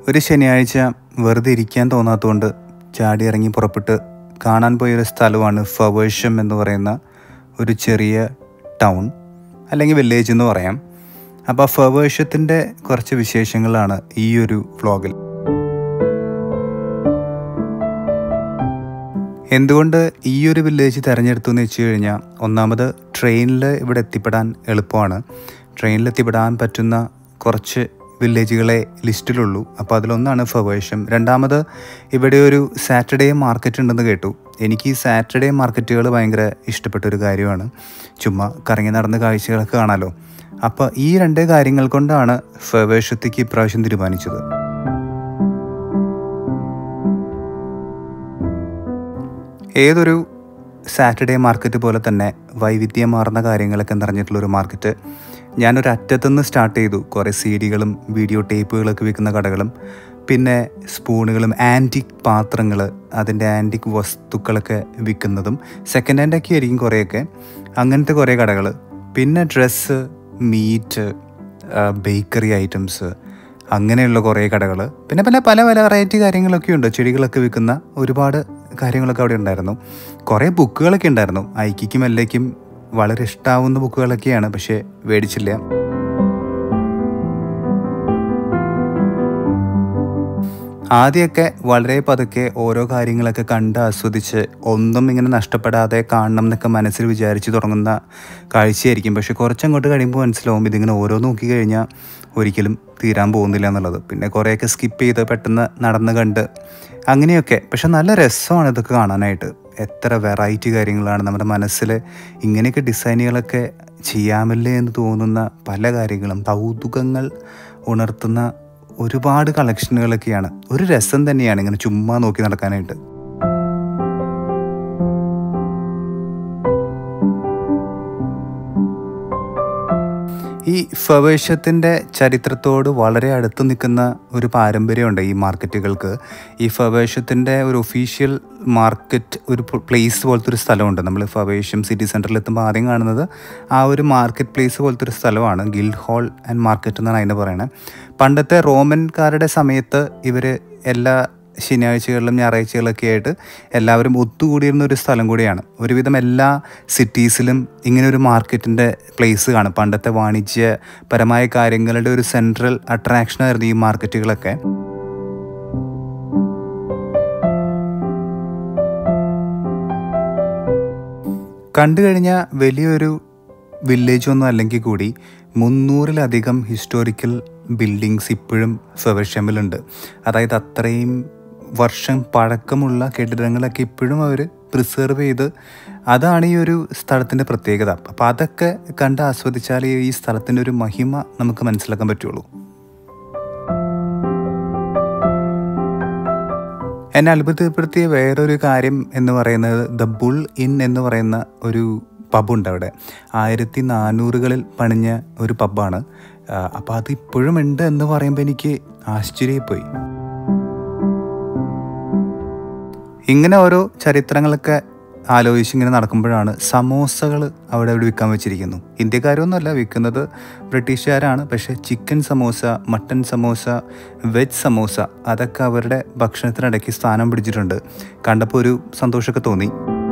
ഒരു ശനിയാഴ്ച വെറുതെ ഇരിക്കാൻ തോന്നാത്തതുകൊണ്ട് ചാടി ഇറങ്ങി പുറപ്പെട്ട് കാണാൻ പോയൊരു സ്ഥലമാണ് ഫവേഴ്ഷം എന്ന് പറയുന്ന ഒരു ചെറിയ ടൗൺ അല്ലെങ്കിൽ വില്ലേജ് എന്ന് പറയാം അപ്പോൾ ഫവേഴ്ഷത്തിൻ്റെ കുറച്ച് വിശേഷങ്ങളാണ് ഈ ഒരു വ്ളോഗിൽ എന്തുകൊണ്ട് ഈ ഒരു വില്ലേജ് തിരഞ്ഞെടുത്തു എന്ന് വെച്ച് കഴിഞ്ഞാൽ ഒന്നാമത് ട്രെയിനിൽ ഇവിടെ എത്തിപ്പെടാൻ എളുപ്പമാണ് ട്രെയിനിൽ എത്തിപ്പെടാൻ പറ്റുന്ന കുറച്ച് വില്ലേജുകളെ ലിസ്റ്റിലുള്ളൂ അപ്പോൾ അതിലൊന്നാണ് ഫവേഴ്ഷം രണ്ടാമത് ഇവിടെ ഒരു സാറ്റർഡേ മാർക്കറ്റ് ഉണ്ടെന്ന് കേട്ടു എനിക്ക് ഈ സാറ്റർഡേ മാർക്കറ്റുകൾ ഭയങ്കര ഇഷ്ടപ്പെട്ട ഒരു കാര്യമാണ് ചുമ്മാ കറങ്ങി നടന്ന് കാഴ്ചകളൊക്കെ കാണാമല്ലോ അപ്പോൾ ഈ രണ്ട് കാര്യങ്ങൾ കൊണ്ടാണ് ഫവേഴ്ഷത്തേക്ക് ഇപ്രാവശ്യം തീരുമാനിച്ചത് ഏതൊരു സാറ്റർഡേ മാർക്കറ്റ് പോലെ തന്നെ വൈവിധ്യമാർന്ന കാര്യങ്ങളൊക്കെ നിറഞ്ഞിട്ടുള്ളൊരു മാർക്കറ്റ് ഞാനൊരു അറ്റത്തുനിന്ന് സ്റ്റാർട്ട് ചെയ്തു കുറേ സി ഡികളും വീഡിയോ ടേപ്പുകളൊക്കെ വിൽക്കുന്ന കടകളും പിന്നെ സ്പൂണുകളും ആൻറ്റിക് പാത്രങ്ങൾ അതിൻ്റെ ആൻറ്റിക് വസ്തുക്കളൊക്കെ വിൽക്കുന്നതും സെക്കൻഡ് ഹാൻഡൊക്കെ ആയിരിക്കും കുറേയൊക്കെ അങ്ങനത്തെ കുറേ കടകൾ പിന്നെ ഡ്രസ്സ് മീറ്റ് ബേക്കറി ഐറ്റംസ് അങ്ങനെയുള്ള കുറേ കടകൾ പിന്നെ പിന്നെ പല പല വെറൈറ്റി കാര്യങ്ങളൊക്കെ ഉണ്ട് ചെടികളൊക്കെ വിൽക്കുന്ന ഒരുപാട് കാര്യങ്ങളൊക്കെ അവിടെ ഉണ്ടായിരുന്നു കുറേ ബുക്കുകളൊക്കെ ഉണ്ടായിരുന്നു ഐക്കിക്കും എല്ലേക്കും വളരെ ഇഷ്ടാവുന്ന ബുക്കുകളൊക്കെയാണ് പക്ഷേ മേടിച്ചില്ല ആദ്യമൊക്കെ വളരെ പതുക്കെ ഓരോ കാര്യങ്ങളൊക്കെ കണ്ട് ആസ്വദിച്ച് ഒന്നും ഇങ്ങനെ നഷ്ടപ്പെടാതെ കാണണം എന്നൊക്കെ മനസ്സിൽ വിചാരിച്ച് തുടങ്ങുന്ന കാഴ്ചയായിരിക്കും പക്ഷെ കുറച്ചങ്ങോട്ട് കഴിയുമ്പോൾ മനസ്സിലാവും ഇതിങ്ങനെ ഓരോ നോക്കി കഴിഞ്ഞാൽ ഒരിക്കലും തീരാൻ പോകുന്നില്ല എന്നുള്ളത് പിന്നെ കുറേയൊക്കെ സ്കിപ്പ് ചെയ്ത് പെട്ടെന്ന് നടന്ന് കണ്ട് അങ്ങനെയൊക്കെ പക്ഷെ നല്ല രസമാണ് ഇതൊക്കെ കാണാനായിട്ട് എത്ര വെറൈറ്റി കാര്യങ്ങളാണ് നമ്മുടെ മനസ്സിൽ ഇങ്ങനെയൊക്കെ ഡിസൈനുകളൊക്കെ ചെയ്യാമല്ലേ എന്ന് തോന്നുന്ന പല കാര്യങ്ങളും കൗതുകങ്ങൾ ഉണർത്തുന്ന ഒരുപാട് കളക്ഷനുകളൊക്കെയാണ് ഒരു രസം തന്നെയാണ് ഇങ്ങനെ ചുമ്മാ നോക്കി നടക്കാനായിട്ട് ഈ ഫവേഷത്തിൻ്റെ ചരിത്രത്തോട് വളരെ അടുത്ത് നിൽക്കുന്ന ഒരു പാരമ്പര്യമുണ്ട് ഈ മാർക്കറ്റുകൾക്ക് ഈ ഫവേഷത്തിൻ്റെ ഒരു ഒഫീഷ്യൽ മാർക്കറ്റ് ഒരു പ്ലേസ് പോലത്തെ ഒരു സ്ഥലമുണ്ട് നമ്മൾ ഫവേഷം സിറ്റി സെൻറ്ററിൽ എത്തുമ്പോൾ ആദ്യം കാണുന്നത് ആ ഒരു മാർക്കറ്റ് പ്ലേസ് പോലത്തെ ഒരു സ്ഥലമാണ് ഗിൽഡ് ഹാൾ ആൻഡ് മാർക്കറ്റ് എന്നാണ് അതിനെ പറയുന്നത് പണ്ടത്തെ റോമൻകാരുടെ സമയത്ത് ഇവർ എല്ലാ ശനിയാഴ്ചകളിലും ഞായറാഴ്ചകളിലൊക്കെ ആയിട്ട് എല്ലാവരും ഒത്തുകൂടിയിരുന്ന ഒരു സ്ഥലം കൂടിയാണ് ഒരുവിധം എല്ലാ സിറ്റീസിലും ഇങ്ങനെ ഒരു മാർക്കറ്റിൻ്റെ പ്ലേസ് കാണും പണ്ടത്തെ വാണിജ്യപരമായ കാര്യങ്ങളുടെ ഒരു സെൻട്രൽ അട്രാക്ഷനായിരുന്നു ഈ മാർക്കറ്റുകളൊക്കെ കണ്ടു കഴിഞ്ഞാൽ വലിയൊരു വില്ലേജ് ഒന്നും അല്ലെങ്കിൽ കൂടി മുന്നൂറിലധികം ഹിസ്റ്റോറിക്കൽ ബിൽഡിങ്സ് ഇപ്പോഴും ഫെവർഷമിലുണ്ട് അതായത് അത്രയും വർഷം പഴക്കമുള്ള കെട്ടിടങ്ങളൊക്കെ ഇപ്പോഴും അവർ പ്രിസർവ് ചെയ്ത് അതാണ് ഈ ഒരു സ്ഥലത്തിൻ്റെ പ്രത്യേകത അപ്പോൾ അതൊക്കെ കണ്ട് ആസ്വദിച്ചാൽ ഈ സ്ഥലത്തിൻ്റെ ഒരു മഹിമ നമുക്ക് മനസ്സിലാക്കാൻ പറ്റുള്ളൂ എന്നെ അത്ഭുതപ്പെടുത്തിയ വേറൊരു കാര്യം എന്ന് പറയുന്നത് ദ ബുൾ ഇൻ എന്ന് പറയുന്ന ഒരു പബ്ബുണ്ട് അവിടെ ആയിരത്തി നാനൂറുകളിൽ പണിഞ്ഞ ഒരു പബ്ബാണ് അപ്പോൾ അത് ഇപ്പോഴും ഉണ്ട് എന്ന് പറയുമ്പോൾ എനിക്ക് ആശ്ചര്യപ്പോയി ഇങ്ങനെ ഓരോ ചരിത്രങ്ങളൊക്കെ ആലോചിച്ച് ഇങ്ങനെ നടക്കുമ്പോഴാണ് സമോസകൾ അവിടെ അവിടെ വിൽക്കാൻ വെച്ചിരിക്കുന്നു ഇന്ത്യക്കാരൊന്നുമല്ല വിൽക്കുന്നത് ബ്രിട്ടീഷുകാരാണ് പക്ഷേ chicken samosa mutton samosa veg samosa അതൊക്കെ അവരുടെ ഭക്ഷണത്തിനിടയ്ക്ക് സ്ഥാനം പിടിച്ചിട്ടുണ്ട് കണ്ടപ്പോൾ ഒരു സന്തോഷമൊക്കെ തോന്നി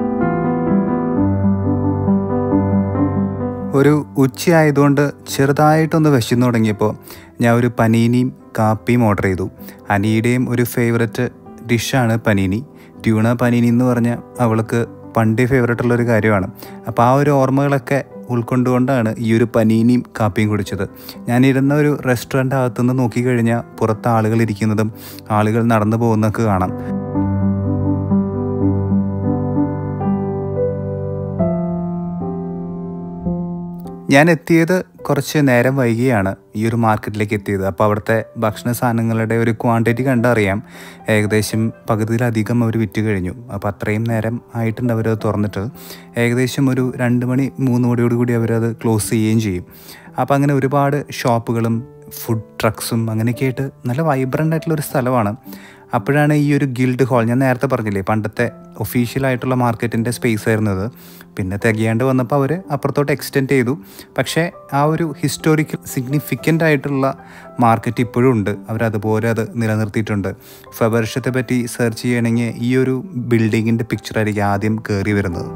ഒരു ഉച്ചയായതുകൊണ്ട് ചെറുതായിട്ടൊന്ന് വിശന്നു തുടങ്ങിയപ്പോൾ ഞാൻ ഒരു പനീനിയും കാപ്പിയും ഓർഡർ ചെയ്തു അനിയുടെയും ഒരു ഫേവററ്റ് ഡിഷാണ് പനീനി ട്യൂണ പനീനി എന്ന് പറഞ്ഞാൽ അവൾക്ക് പണ്ടേ ഫേവററ്റ് ഉള്ളൊരു കാര്യമാണ് അപ്പോൾ ആ ഒരു ഓർമ്മകളൊക്കെ ഉൾക്കൊണ്ടുകൊണ്ടാണ് ഈ ഒരു പനീനിയും കാപ്പിയും കുടിച്ചത് ഞാനിരുന്ന ഒരു റെസ്റ്റോറൻ്റ് അകത്തുനിന്ന് നോക്കിക്കഴിഞ്ഞാൽ പുറത്ത് ആളുകൾ ഇരിക്കുന്നതും ആളുകൾ നടന്നു പോകുന്നതൊക്കെ കാണാം ഞാൻ എത്തിയത് കുറച്ച് നേരം വൈകിയാണ് ഈ ഒരു മാർക്കറ്റിലേക്ക് എത്തിയത് അപ്പോൾ അവിടുത്തെ ഭക്ഷണ സാധനങ്ങളുടെ ഒരു ക്വാണ്ടിറ്റി കണ്ടറിയാം ഏകദേശം പകുതിയിലധികം അവർ വിറ്റ് കഴിഞ്ഞു അപ്പോൾ അത്രയും നേരം ആയിട്ടുണ്ട് അവരത് തുറന്നിട്ട് ഏകദേശം ഒരു രണ്ട് മണി മൂന്ന് മണിയോട് കൂടി അവരത് ക്ലോസ് ചെയ്യുകയും ചെയ്യും അപ്പോൾ അങ്ങനെ ഒരുപാട് ഷോപ്പുകളും ഫുഡ് ട്രക്സും അങ്ങനെയൊക്കെ ആയിട്ട് നല്ല വൈബ്രൻ്റ് ആയിട്ടുള്ള ഒരു സ്ഥലമാണ് അപ്പോഴാണ് ഈ ഒരു ഗിൽഡ് ഹാൾ ഞാൻ നേരത്തെ പറഞ്ഞില്ലേ പണ്ടത്തെ ഒഫീഷ്യലായിട്ടുള്ള മാർക്കറ്റിൻ്റെ സ്പേസ് ആയിരുന്നത് പിന്നെ തികയാണ്ട് വന്നപ്പോൾ അവർ അപ്പുറത്തോട്ട് എക്സ്റ്റെൻഡ് ചെയ്തു പക്ഷേ ആ ഒരു ഹിസ്റ്റോറിക്കൽ സിഗ്നിഫിക്കൻ്റ് ആയിട്ടുള്ള മാർക്കറ്റ് ഇപ്പോഴും ഉണ്ട് അവരതുപോലെ അത് നിലനിർത്തിയിട്ടുണ്ട് ഫെബർഷത്തെ പറ്റി സെർച്ച് ചെയ്യണമെങ്കിൽ ഈ ഒരു ബിൽഡിങ്ങിൻ്റെ പിക്ചറായിരിക്കും ആദ്യം കയറി വരുന്നത്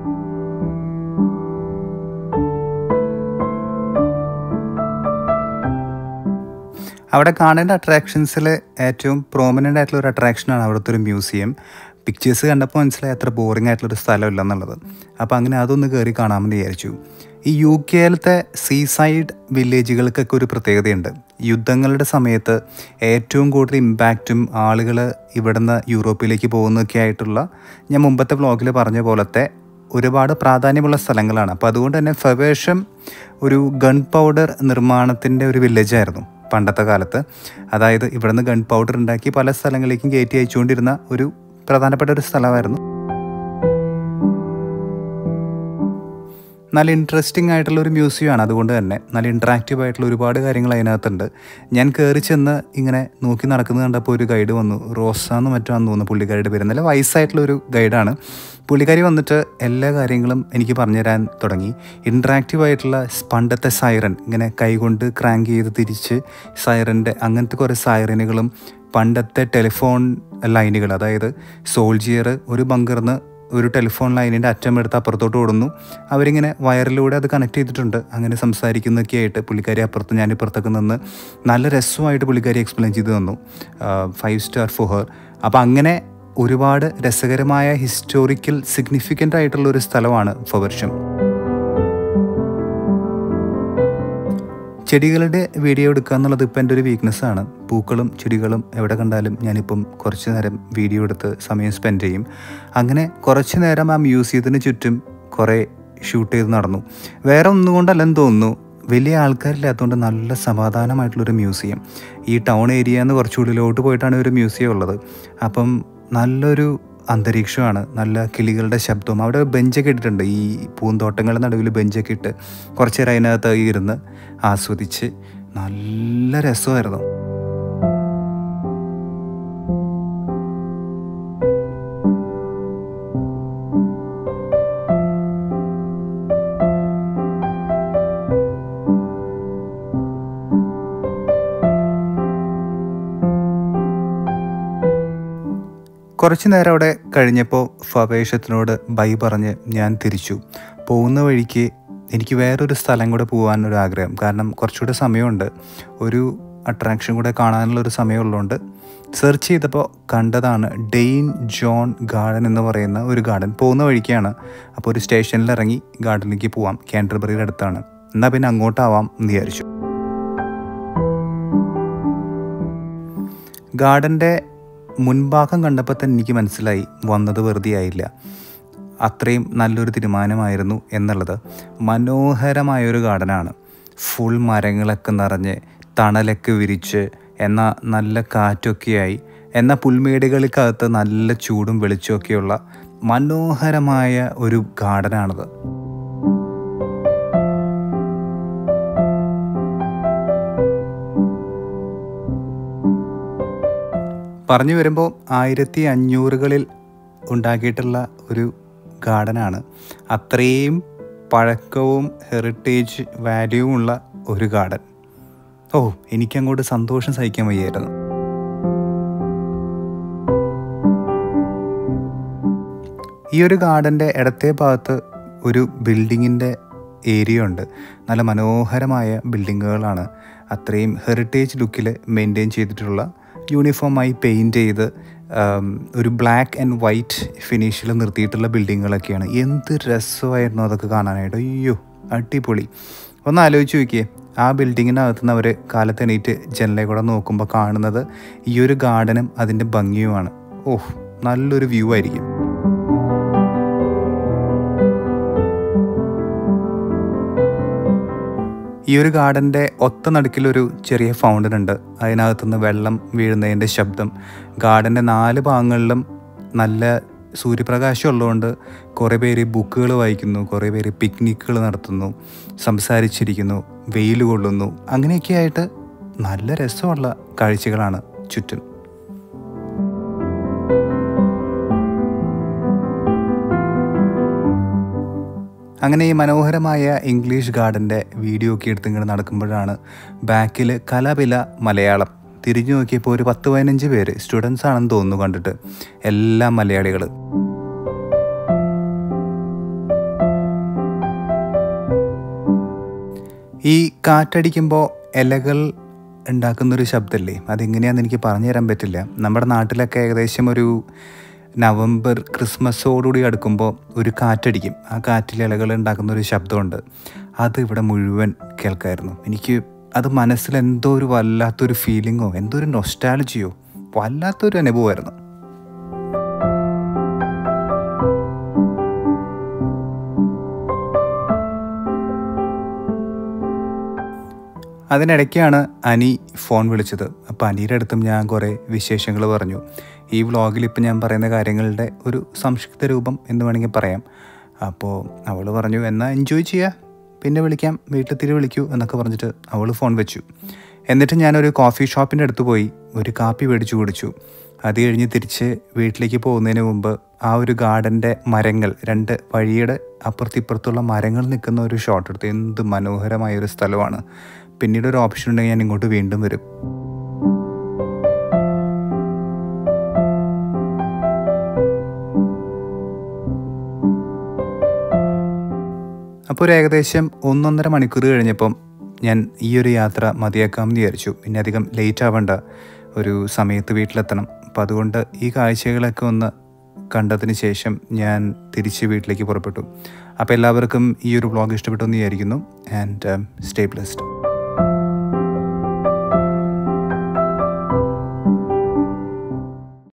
അവിടെ കാണേണ്ട അട്രാക്ഷൻസിൽ ഏറ്റവും പ്രോമിനൻ്റ് ആയിട്ടുള്ള ഒരു അട്രാക്ഷനാണ് അവിടുത്തെ ഒരു മ്യൂസിയം പിക്ചേഴ്സ് കണ്ടപ്പോൾ മനസ്സിലായി അത്ര ബോറിംഗ് ആയിട്ടുള്ളൊരു സ്ഥലമില്ല എന്നുള്ളത് അപ്പോൾ അങ്ങനെ അതൊന്ന് കയറി കാണാമെന്ന് വിചാരിച്ചു ഈ യു കെയിലത്തെ സീസൈഡ് വില്ലേജുകൾക്കൊക്കെ ഒരു പ്രത്യേകതയുണ്ട് യുദ്ധങ്ങളുടെ സമയത്ത് ഏറ്റവും കൂടുതൽ ഇമ്പാക്റ്റും ആളുകൾ ഇവിടുന്ന് യൂറോപ്പിലേക്ക് പോകുന്നതൊക്കെ ആയിട്ടുള്ള ഞാൻ മുമ്പത്തെ വ്ളോഗിൽ പറഞ്ഞ പോലത്തെ ഒരുപാട് പ്രാധാന്യമുള്ള സ്ഥലങ്ങളാണ് അപ്പോൾ അതുകൊണ്ട് തന്നെ ഫവേഷം ഒരു ഗൺ പൗഡർ നിർമ്മാണത്തിൻ്റെ ഒരു വില്ലേജായിരുന്നു പണ്ടത്തെ കാലത്ത് അതായത് ഇവിടുന്ന് ഗൺ പൗഡർ ഉണ്ടാക്കി പല സ്ഥലങ്ങളിലേക്കും കയറ്റി അയച്ചുകൊണ്ടിരുന്ന ഒരു പ്രധാനപ്പെട്ട ഒരു സ്ഥലമായിരുന്നു നല്ല ഇൻട്രസ്റ്റിംഗ് ആയിട്ടുള്ള ഒരു മ്യൂസിയമാണ് അതുകൊണ്ട് തന്നെ നല്ല ഇൻട്രാക്റ്റീവ് ആയിട്ടുള്ള ഒരുപാട് കാര്യങ്ങൾ അതിനകത്തുണ്ട് ഞാൻ കയറി ചെന്ന് ഇങ്ങനെ നോക്കി നടക്കുന്നത് കണ്ടപ്പോൾ ഒരു ഗൈഡ് വന്നു റോസ എന്ന് മറ്റാന്ന് തോന്നുന്നു പുള്ളിക്കാരിയുടെ പേര് നല്ല വയസ്സായിട്ടുള്ള ഒരു ഗൈഡാണ് പുള്ളിക്കാരി വന്നിട്ട് എല്ലാ കാര്യങ്ങളും എനിക്ക് പറഞ്ഞുതരാൻ തുടങ്ങി ഇൻട്രാക്റ്റീവ് ആയിട്ടുള്ള പണ്ടത്തെ സൈറൻ ഇങ്ങനെ കൈകൊണ്ട് ക്രാങ്ക് ചെയ്ത് തിരിച്ച് സൈറൻ്റെ അങ്ങനത്തെ കുറേ സൈറനുകളും പണ്ടത്തെ ടെലിഫോൺ ലൈനുകൾ അതായത് സോൾജിയർ ഒരു ബങ്കറിന്ന് ഒരു ടെലിഫോൺ ലൈനിൻ്റെ അറ്റം എടുത്ത് അപ്പുറത്തോട്ട് ഓടുന്നു അവരിങ്ങനെ വയറിലൂടെ അത് കണക്ട് ചെയ്തിട്ടുണ്ട് അങ്ങനെ സംസാരിക്കുന്നൊക്കെ ആയിട്ട് പുള്ളിക്കാരി അപ്പുറത്ത് ഞാൻ ഇപ്പുറത്തൊക്കെ നിന്ന് നല്ല രസമായിട്ട് പുള്ളിക്കാരി എക്സ്പ്ലെയിൻ ചെയ്ത് തന്നു ഫൈവ് സ്റ്റാർ ഫോർ ഹർ അപ്പോൾ അങ്ങനെ ഒരുപാട് രസകരമായ ഹിസ്റ്റോറിക്കൽ സിഗ്നിഫിക്കൻ്റ് ആയിട്ടുള്ള ഒരു സ്ഥലമാണ് ഫവർഷം ചെടികളുടെ വീഡിയോ എടുക്കുക എന്നുള്ളത് ഇപ്പം എൻ്റെ ഒരു വീക്ക്നെസ്സാണ് പൂക്കളും ചെടികളും എവിടെ കണ്ടാലും ഞാനിപ്പം കുറച്ച് നേരം വീഡിയോ എടുത്ത് സമയം സ്പെൻഡ് ചെയ്യും അങ്ങനെ കുറച്ച് നേരം ആ മ്യൂസിയത്തിന് ചുറ്റും കുറേ ഷൂട്ട് ചെയ്ത് നടന്നു വേറെ ഒന്നും കൊണ്ടല്ലെന്ന് തോന്നുന്നു വലിയ ആൾക്കാരില്ലാത്തതുകൊണ്ട് നല്ല സമാധാനമായിട്ടുള്ളൊരു മ്യൂസിയം ഈ ടൗൺ ഏരിയ എന്ന് കുറച്ചുള്ളിലോട്ട് പോയിട്ടാണ് ഒരു മ്യൂസിയം ഉള്ളത് അപ്പം നല്ലൊരു അന്തരീക്ഷമാണ് നല്ല കിളികളുടെ ശബ്ദവും അവിടെ ബെഞ്ചൊക്കെ ഇട്ടിട്ടുണ്ട് ഈ പൂന്തോട്ടങ്ങളുടെ നടുവിൽ ബെഞ്ചൊക്കെ ഇട്ട് കുറച്ച് നേരം അതിനകത്ത് ഇരുന്ന് ആസ്വദിച്ച് നല്ല രസമായിരുന്നു കുറച്ച് നേരം അവിടെ കഴിഞ്ഞപ്പോൾ ഫവേഷത്തിനോട് ബൈ പറഞ്ഞ് ഞാൻ തിരിച്ചു പോകുന്ന വഴിക്ക് എനിക്ക് വേറൊരു സ്ഥലം കൂടെ പോകാൻ ഒരു ആഗ്രഹം കാരണം കുറച്ചുകൂടെ സമയമുണ്ട് ഒരു അട്രാക്ഷൻ കൂടെ കാണാനുള്ള ഒരു സമയമുള്ളതുകൊണ്ട് സെർച്ച് ചെയ്തപ്പോൾ കണ്ടതാണ് ഡെയിൻ ജോൺ ഗാർഡൻ എന്ന് പറയുന്ന ഒരു ഗാർഡൻ പോകുന്ന വഴിക്കാണ് അപ്പോൾ ഒരു സ്റ്റേഷനിൽ ഇറങ്ങി ഗാർഡനിലേക്ക് പോവാം കാൻഡർബറിയുടെ അടുത്താണ് എന്നാൽ പിന്നെ അങ്ങോട്ടാവാം എന്ന് വിചാരിച്ചു ഗാർഡൻ്റെ മുൻഭാഗം കണ്ടപ്പോൾ തന്നെ എനിക്ക് മനസ്സിലായി വന്നത് വെറുതെ ആയില്ല അത്രയും നല്ലൊരു തീരുമാനമായിരുന്നു എന്നുള്ളത് മനോഹരമായൊരു ഗാർഡനാണ് ഫുൾ മരങ്ങളൊക്കെ നിറഞ്ഞ് തണലൊക്കെ വിരിച്ച് എന്നാൽ നല്ല കാറ്റൊക്കെയായി എന്നാൽ പുൽമേടുകൾക്കകത്ത് നല്ല ചൂടും വെളിച്ചമൊക്കെയുള്ള മനോഹരമായ ഒരു ഗാർഡനാണത് പറഞ്ഞു വരുമ്പോൾ ആയിരത്തി അഞ്ഞൂറുകളിൽ ഉണ്ടാക്കിയിട്ടുള്ള ഒരു ഗാർഡനാണ് അത്രയും പഴക്കവും ഹെറിറ്റേജ് വാല്യൂവും ഉള്ള ഒരു ഗാർഡൻ ഓ എനിക്കങ്ങോട്ട് സന്തോഷം സഹിക്കാൻ വയ്യായിരുന്നു ഈ ഒരു ഗാർഡൻ്റെ ഇടത്തെ ഭാഗത്ത് ഒരു ബിൽഡിങ്ങിൻ്റെ ഏരിയ ഉണ്ട് നല്ല മനോഹരമായ ബിൽഡിങ്ങുകളാണ് അത്രയും ഹെറിറ്റേജ് ലുക്കിൽ മെയിൻറ്റെയിൻ ചെയ്തിട്ടുള്ള യൂണിഫോമായി പെയിൻറ്റ് ചെയ്ത് ഒരു ബ്ലാക്ക് ആൻഡ് വൈറ്റ് ഫിനിഷിൽ നിർത്തിയിട്ടുള്ള ബിൽഡിങ്ങുകളൊക്കെയാണ് എന്ത് രസമായിരുന്നു അതൊക്കെ കാണാനായിട്ട് അയ്യോ അടിപൊളി ഒന്ന് ആലോചിച്ച് നോക്കിയേ ആ ബിൽഡിങ്ങിനകത്ത് നിന്ന് അവർ കാലത്ത് എണീറ്റ് ജനലെ കൂടെ നോക്കുമ്പോൾ കാണുന്നത് ഈ ഒരു ഗാർഡനും അതിൻ്റെ ഭംഗിയുമാണ് ഓഹ് നല്ലൊരു വ്യൂ ആയിരിക്കും ഈ ഒരു ഗാർഡൻ്റെ ഒത്ത നടുക്കിലൊരു ചെറിയ ഫൗണ്ടൻ ഉണ്ട് അതിനകത്തുനിന്ന് വെള്ളം വീഴുന്നതിൻ്റെ ശബ്ദം ഗാർഡൻ്റെ നാല് ഭാഗങ്ങളിലും നല്ല സൂര്യപ്രകാശം ഉള്ളതുകൊണ്ട് കുറേ പേര് ബുക്കുകൾ വായിക്കുന്നു കുറേ പേര് പിക്നിക്കുകൾ നടത്തുന്നു സംസാരിച്ചിരിക്കുന്നു വെയിൽ കൊള്ളുന്നു അങ്ങനെയൊക്കെ ആയിട്ട് നല്ല രസമുള്ള കാഴ്ചകളാണ് ചുറ്റും അങ്ങനെ ഈ മനോഹരമായ ഇംഗ്ലീഷ് ഗാർഡൻ്റെ വീഡിയോ ഒക്കെ എടുത്ത് ഇങ്ങനെ നടക്കുമ്പോഴാണ് ബാക്കിൽ കലപില മലയാളം തിരിഞ്ഞു നോക്കിയപ്പോൾ ഒരു പത്ത് പതിനഞ്ച് പേര് സ്റ്റുഡൻസ് ആണെന്ന് തോന്നുന്നു കണ്ടിട്ട് എല്ലാം മലയാളികൾ ഈ കാറ്റടിക്കുമ്പോൾ ഇലകൾ ഉണ്ടാക്കുന്നൊരു ശബ്ദമല്ലേ അതെങ്ങനെയാണെന്ന് എനിക്ക് പറഞ്ഞു തരാൻ പറ്റില്ല നമ്മുടെ നാട്ടിലൊക്കെ ഏകദേശം ഒരു നവംബർ ക്രിസ്മസോടുകൂടി അടുക്കുമ്പോൾ ഒരു കാറ്റടിക്കും ആ കാറ്റിൽ ഇലകൾ ഉണ്ടാക്കുന്ന ഒരു ശബ്ദമുണ്ട് അത് ഇവിടെ മുഴുവൻ കേൾക്കായിരുന്നു എനിക്ക് അത് മനസ്സിൽ എന്തോ ഒരു വല്ലാത്തൊരു ഫീലിങ്ങോ എന്തോ ഒരു നൊസ്റ്റാലജിയോ വല്ലാത്തൊരു അനുഭവമായിരുന്നു അതിനിടയ്ക്കാണ് അനി ഫോൺ വിളിച്ചത് അപ്പോൾ അനിയുടെ അടുത്തും ഞാൻ കുറേ വിശേഷങ്ങൾ പറഞ്ഞു ഈ വ്ളോഗിൽ ഇപ്പം ഞാൻ പറയുന്ന കാര്യങ്ങളുടെ ഒരു സംക്ഷിപ്ത രൂപം എന്ന് വേണമെങ്കിൽ പറയാം അപ്പോൾ അവൾ പറഞ്ഞു എന്നാൽ എൻജോയ് ചെയ്യുക പിന്നെ വിളിക്കാം വീട്ടിൽ തിരി വിളിക്കൂ എന്നൊക്കെ പറഞ്ഞിട്ട് അവൾ ഫോൺ വെച്ചു എന്നിട്ട് ഞാനൊരു കോഫി ഷോപ്പിൻ്റെ അടുത്ത് പോയി ഒരു കാപ്പി മേടിച്ചു കുടിച്ചു അത് കഴിഞ്ഞ് തിരിച്ച് വീട്ടിലേക്ക് പോകുന്നതിന് മുമ്പ് ആ ഒരു ഗാർഡൻ്റെ മരങ്ങൾ രണ്ട് വഴിയുടെ അപ്പുറത്തിപ്പുറത്തുള്ള മരങ്ങൾ നിൽക്കുന്ന ഒരു ഷോട്ട് എടുത്ത് എന്ത് മനോഹരമായ ഒരു സ്ഥലമാണ് പിന്നീട് ഒരു ഓപ്ഷൻ ഉണ്ടെങ്കിൽ ഞാൻ ഇങ്ങോട്ട് വീണ്ടും വരും അപ്പോൾ ഒരു ഏകദേശം ഒന്നൊന്നര മണിക്കൂർ കഴിഞ്ഞപ്പം ഞാൻ ഈ ഒരു യാത്ര മതിയാക്കാമെന്ന് വിചാരിച്ചു പിന്നെ അധികം ലേറ്റ് ആവേണ്ട ഒരു സമയത്ത് വീട്ടിലെത്തണം അപ്പോൾ അതുകൊണ്ട് ഈ കാഴ്ചകളൊക്കെ ഒന്ന് കണ്ടതിന് ശേഷം ഞാൻ തിരിച്ച് വീട്ടിലേക്ക് പുറപ്പെട്ടു അപ്പോൾ എല്ലാവർക്കും ഈ ഒരു വ്ളോഗ് ഇഷ്ടപ്പെട്ടു എന്ന് വിചാരിക്കുന്നു ആൻഡ് സ്റ്റേ ബ്ലെസ്ഡ്